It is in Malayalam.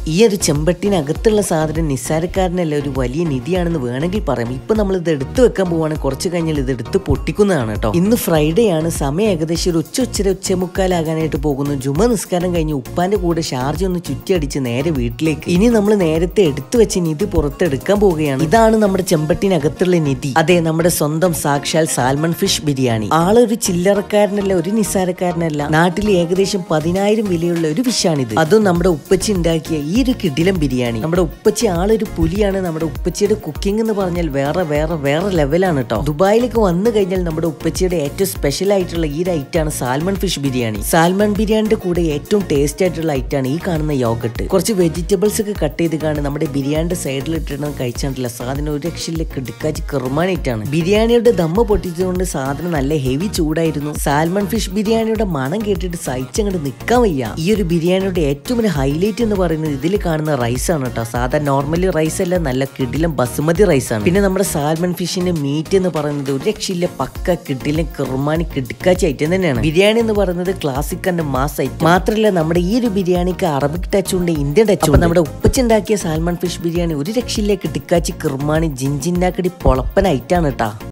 ഈ ഒരു ചെമ്പട്ടിനകത്തുള്ള സാധനം നിസ്സാരക്കാരനല്ല ഒരു വലിയ നിധിയാണെന്ന് വേണമെങ്കിൽ പറയാം ഇപ്പൊ നമ്മൾ ഇത് എടുത്തു വെക്കാൻ പോവാണ് കുറച്ച് കഴിഞ്ഞാൽ ഇത് എടുത്ത് പൊട്ടിക്കുന്നതാണ് കേട്ടോ ഇന്ന് ഫ്രൈഡേ ആണ് സമയം ഏകദേശം ഒരു ഉച്ച ഉച്ചര ഉച്ചമുക്കാലാകാനായിട്ട് പോകുന്നു ജുമ നിസ്കാരം കഴിഞ്ഞ് ഉപ്പാന്റെ കൂടെ ഷാർജ ഒന്ന് ചുറ്റിയടിച്ച് നേരെ വീട്ടിലേക്ക് ഇനി നമ്മൾ നേരത്തെ എടുത്തു വെച്ച നിധി പുറത്തെടുക്കാൻ പോവുകയാണ് ഇതാണ് നമ്മുടെ ചെമ്പട്ടിനകത്തുള്ള നിധി അതെ നമ്മുടെ സ്വന്തം സാക്ഷാൽ സാൽമൺ ഫിഷ് ബിരിയാണി ആളൊരു ചില്ലറക്കാരനല്ല ഒരു നിസ്സാരക്കാരനല്ല നാട്ടിൽ ഏകദേശം പതിനായിരം വിലയുള്ള ഒരു ഫിഷാണിത് അതും നമ്മുടെ ഉപ്പച്ചി ഉണ്ടാക്കിയ ഈ ഒരു കിടിലം ബിരിയാണി നമ്മുടെ ഉപ്പച്ചി ആളൊരു പുലിയാണ് നമ്മുടെ ഉപ്പച്ചിയുടെ കുക്കിംഗ് എന്ന് പറഞ്ഞാൽ വേറെ വേറെ വേറെ ലെവലാണ് കേട്ടോ ദുബായിലേക്ക് വന്നു കഴിഞ്ഞാൽ നമ്മുടെ ഉപ്പച്ചിയുടെ ഏറ്റവും സ്പെഷ്യൽ ആയിട്ടുള്ള ഈ ഒരു ഐറ്റാണ് സാൽമൺ ഫിഷ് ബിരിയാണി സാൽമൺ ബിരിയാണിന്റെ കൂടെ ഏറ്റവും ടേസ്റ്റ് ആയിട്ടുള്ള ഐറ്റാണ് ഈ കാണുന്ന യോഗട്ട് കുറച്ച് വെജിറ്റബിൾസ് ഒക്കെ കട്ട് ചെയ്ത് കാണും നമ്മുടെ ബിരിയാണിന്റെ സൈഡിൽ ഇട്ടിട്ട് കഴിച്ചിട്ടില്ല സാധനം ഒരു രക്ഷയിലെ കിടക്കാച്ചി കെറുമാനായിട്ടാണ് ബിരിയാണിയുടെ ദമ്മ പൊട്ടിച്ചതുകൊണ്ട് സാധനം നല്ല ഹെവി ചൂടായിരുന്നു സാൽമൺ ഫിഷ് ബിരിയാണിയുടെ മണം കേട്ടിട്ട് സഹിച്ചങ്ങോട്ട് നിൽക്കാൻ വയ്യ ഈ ഒരു ബിരിയാണിയുടെ ഏറ്റവും വലിയ ഹൈലൈറ്റ് എന്ന് പറയുന്നത് ഇതിൽ കാണുന്ന റൈസ് ആണ് കേട്ടോ സാധാരണ നോർമലി റൈസ് അല്ല നല്ല കിടിലം ബസുമതി റൈസ് ആണ് പിന്നെ നമ്മുടെ സാൽമൺ ഫിഷിന്റെ മീറ്റ് എന്ന് പറയുന്നത് ഒരു രക്ഷയില്ല പക്ക കിടിലം കിർമാനി കിടക്കാച്ച ഐറ്റം തന്നെയാണ് ബിരിയാണി എന്ന് പറയുന്നത് ക്ലാസിക് ആൻഡ് മാസ് ഐറ്റം മാത്രമല്ല നമ്മുടെ ഈ ഒരു ബിരിയാണിക്ക് അറബിക് ടച്ച് ഉണ്ട് ഇന്ത്യൻ ടച്ച് ഉണ്ട് നമ്മുടെ ഉപ്പച്ചുണ്ടാക്കിയ സാൽമൺ ഫിഷ് ബിരിയാണി ഒരു രക്ഷയില്ല കിടക്കാച്ചി കിർമാണി ജിഞ്ചിന്നാക്കടി പൊളപ്പൻ ഐറ്റാണ് കേട്ടാ